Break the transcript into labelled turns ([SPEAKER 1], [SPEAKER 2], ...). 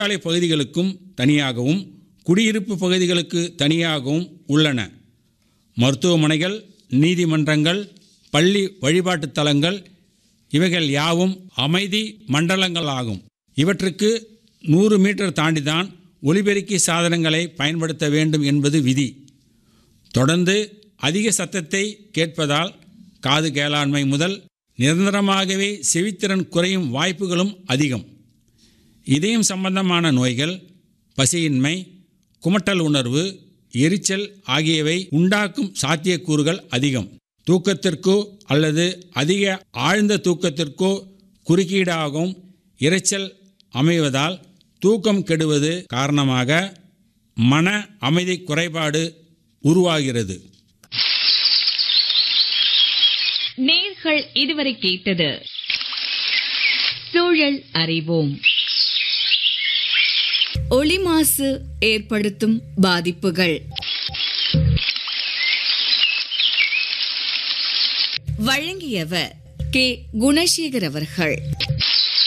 [SPEAKER 1] தொழிற்சாலை பகுதிகளுக்கும் தனியாகவும் குடியிருப்பு பகுதிகளுக்கு தனியாகவும் உள்ளன மருத்துவமனைகள் நீதிமன்றங்கள் பள்ளி வழிபாட்டுத் தலங்கள் இவைகள் யாவும் அமைதி மண்டலங்களாகும் இவற்றுக்கு நூறு மீட்டர் தாண்டிதான் ஒலிபெருக்கி சாதனங்களை பயன்படுத்த வேண்டும் என்பது விதி தொடர்ந்து அதிக சத்தத்தை கேட்பதால் காது கேளாண்மை முதல் நிரந்தரமாகவே செவித்திறன் குறையும் வாய்ப்புகளும் அதிகம் இதயம் சம்பந்தமான நோய்கள் பசியின்மை குமட்டல் உணர்வு எரிச்சல் ஆகியவை உண்டாக்கும் சாத்தியக்கூறுகள் அதிகம் தூக்கத்திற்கோ அல்லது அதிக ஆழ்ந்த தூக்கத்திற்கோ குறுக்கீடாகவும் இரைச்சல் அமைவதால் தூக்கம் கெடுவது காரணமாக மன அமைதி குறைபாடு உருவாகிறது
[SPEAKER 2] நேர்கள் இதுவரை கேட்டது சூழல் அறிவோம்
[SPEAKER 3] ஒளி மாசு ஏற்படுத்தும் பாதிப்புகள் வழங்கியவர் கே குணசேகர் அவர்கள்